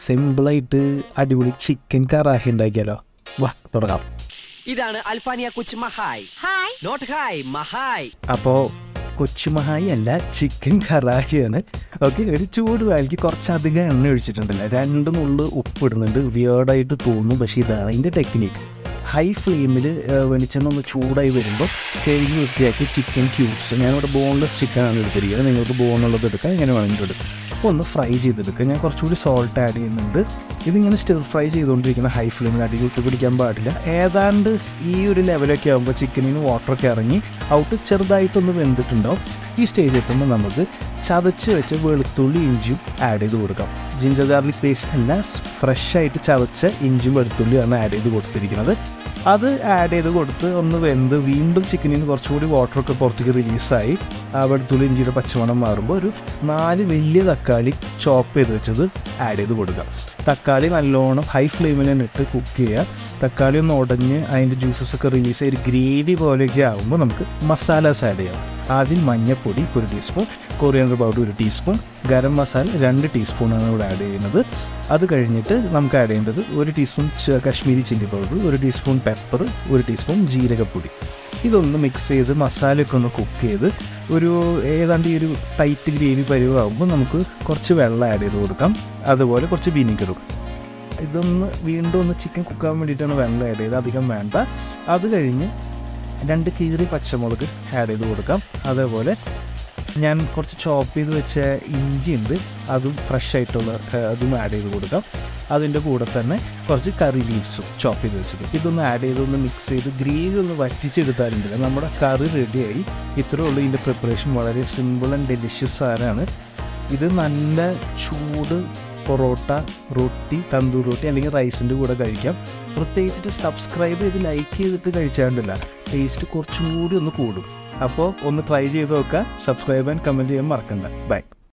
സിമ്പിളായിട്ട് അടിപൊളി ചിക്കൻ കറാഹി ഉണ്ടാക്കിയാലോ വാ തുടങ്ങാം ഇതാണ് അൽഫാനിയ കുച്ച് മഹായ് ഹായ് നോട്ട് ഹായ് മഹായ് അപ്പോൾ കൊച്ചുമഹായി അല്ല ചിക്കൻ കറാഹിയാണ് ഓക്കെ ഒരു ചൂട് വാലിക്ക് കുറച്ചധികം എണ്ണ ഒഴിച്ചിട്ടുണ്ടല്ലോ രണ്ട് നുള്ളു ഉപ്പ് ഇടുന്നുണ്ട് വിയേർഡായിട്ട് തോന്നും പക്ഷേ ഇതാണ് അതിൻ്റെ ടെക്നിക്ക് ഹൈ ഫ്ലെയിമിൽ വെളിച്ചെണ്ണ ഒന്ന് ചൂടായി വരുമ്പോൾ കഴുകി വൃത്തിയാക്കി ചിക്കൻ ക്യൂബ്സ് ഞാനിവിടെ ബോൺലെസ് ചിക്കനാണ് എടുത്തിരിക്കുന്നത് നിങ്ങൾക്ക് ബോണുള്ളത് എടുക്കാം എങ്ങനെ വേണമെങ്കിലും എടുക്കാം അപ്പോൾ ഒന്ന് ഫ്രൈ ചെയ്തെടുക്കുക ഞാൻ കുറച്ചുകൂടി സോൾട്ട് ആഡ് ചെയ്യുന്നുണ്ട് ഇതിങ്ങനെ സ്റ്റിർ ഫ്രൈ ചെയ്തുകൊണ്ടിരിക്കുന്ന ഹൈ ഫ്ലെയിമിൽ അടി വിട്ട് പിടിക്കാൻ പാടില്ല ഏതാണ്ട് ഈ ഒരു ലെവലൊക്കെ ആകുമ്പോൾ ചിക്കനിൽ നിന്ന് വാട്ടറൊക്കെ ഇറങ്ങി ഔട്ട് ചെറുതായിട്ടൊന്ന് വെന്തിട്ടുണ്ടാവും ഈ സ്റ്റേജ് എത്തുമ്പോൾ നമുക്ക് ചതച്ച് വെച്ച് വെളുത്തുള്ളി ഇഞ്ചിയും ആഡ് ചെയ്ത് കൊടുക്കാം ജിഞ്ചർ ഗാർലിക് പേസ്റ്റ് അല്ല ഫ്രഷ് ആയിട്ട് ചതച്ച ഇഞ്ചിയും വെളുത്തുള്ളിയാണ് ആഡ് ചെയ്ത് കൊടുത്തിരിക്കുന്നത് അത് ആഡ് ചെയ്ത് കൊടുത്ത് ഒന്ന് വെന്ത് വീണ്ടും ചിക്കനിൽ നിന്ന് കുറച്ചുകൂടി വാട്ടറൊക്കെ പുറത്തേക്ക് റിലീസായി ആ വെളുത്തുള്ളി ഇഞ്ചിയുടെ പച്ചമണം മാറുമ്പോൾ ഒരു നാല് വലിയ തക്കാളി ചോപ്പ് ചെയ്ത് വെച്ചത് ആഡ് ചെയ്ത് കൊടുക്കുക തക്കാളി നല്ലോണം ഹൈ ഫ്ലെയിമിൽ തന്നെ ഇട്ട് കുക്ക് ചെയ്യുക തക്കാളി ഒന്ന് ഉടഞ്ഞ് അതിൻ്റെ ജ്യൂസസ് ഒക്കെ റിലീസ് ചെയ്ത് ഗ്രേവി പോലെയൊക്കെ ആകുമ്പോൾ നമുക്ക് മസാലാസ് ആഡ് ചെയ്യാം ആദ്യം മഞ്ഞൾപ്പൊടി ഒരു ടീസ്പൂൺ കൊറിയൻഡർ പൗഡർ ഒരു ടീസ്പൂൺ ഗരം മസാല രണ്ട് ടീസ്പൂണാണ് ഇവിടെ ആഡ് ചെയ്യുന്നത് അത് കഴിഞ്ഞിട്ട് നമുക്ക് ആഡ് ചെയ്യേണ്ടത് ഒരു ടീസ്പൂൺ ച- കാശ്മീരി ചില്ലി പൗഡർ ഒരു ടീസ്പൂൺ പെപ്പർ ഒരു ടീസ്പൂൺ ജീരകപ്പൊടി ഇതൊന്ന് മിക്സ് ചെയ്ത് മസാലയൊക്കെ ഒന്ന് കുക്ക് ചെയ്ത് ഒരു ഏതാണ്ട് ഈ ഒരു ടൈറ്റ് ഗ്രേവി പരുവാകുമ്പോൾ നമുക്ക് കുറച്ച് വെള്ളം ആഡ് ചെയ്ത് കൊടുക്കാം അതുപോലെ കുറച്ച് വിനീഗറും ഇതൊന്ന് വീണ്ടും ഒന്ന് ചിക്കൻ കുക്കാൻ വേണ്ടിയിട്ടാണ് വെള്ളം ആഡ് ചെയ്ത് അധികം വേണ്ട അത് കഴിഞ്ഞ് രണ്ട് കീറി പച്ചമുളക് ആഡ് ചെയ്ത് കൊടുക്കാം അതേപോലെ ഞാൻ കുറച്ച് ചോപ്പ് ചെയ്ത് വെച്ച ഇഞ്ചി ഉണ്ട് അതും ഫ്രഷ് ആയിട്ടുള്ള ഏഹ്, അതും ആഡ് ചെയ്ത് കൊടുക്കാം അതിൻ്റെ കൂടെ തന്നെ കുറച്ച് കറി ലീവ്സും ചോപ്പ് ചെയ്ത് വെച്ചത് ഇതൊന്ന് ആഡ് ചെയ്ത് ഒന്ന് മിക്സ് ചെയ്ത് ഗ്രേവി ഒന്ന് വറ്റിച്ചെടുത്താലുണ്ടല്ലോ നമ്മുടെ കറി റെഡിയായി ഇത്രയേ ഉള്ളൂ ഇതിൻ്റെ പ്രിപ്പറേഷൻ വളരെ സിമ്പിൾ ആൻഡ് ഡെലിഷ്യസ് സാധനമാണ് ഇത് നല്ല ചൂട് പൊറോട്ട റൊട്ടി തന്തൂർ റൊട്ടി അല്ലെങ്കിൽ റൈസിൻ്റെ കൂടെ കഴിക്കാം പ്രത്യേകിച്ചിട്ട് സബ്സ്ക്രൈബ് ചെയ്ത് ലൈക്ക് ചെയ്തിട്ട് കഴിച്ചാണ്ടല്ല ടേസ്റ്റ് കുറച്ചും കൂടി ഒന്ന് കൂടും അപ്പോൾ ഒന്ന് ട്രൈ ചെയ്ത് നോക്കുക സബ്സ്ക്രൈബ് ആൻഡ് കമൻറ്റ് ചെയ്യാൻ മറക്കണ്ട ബൈ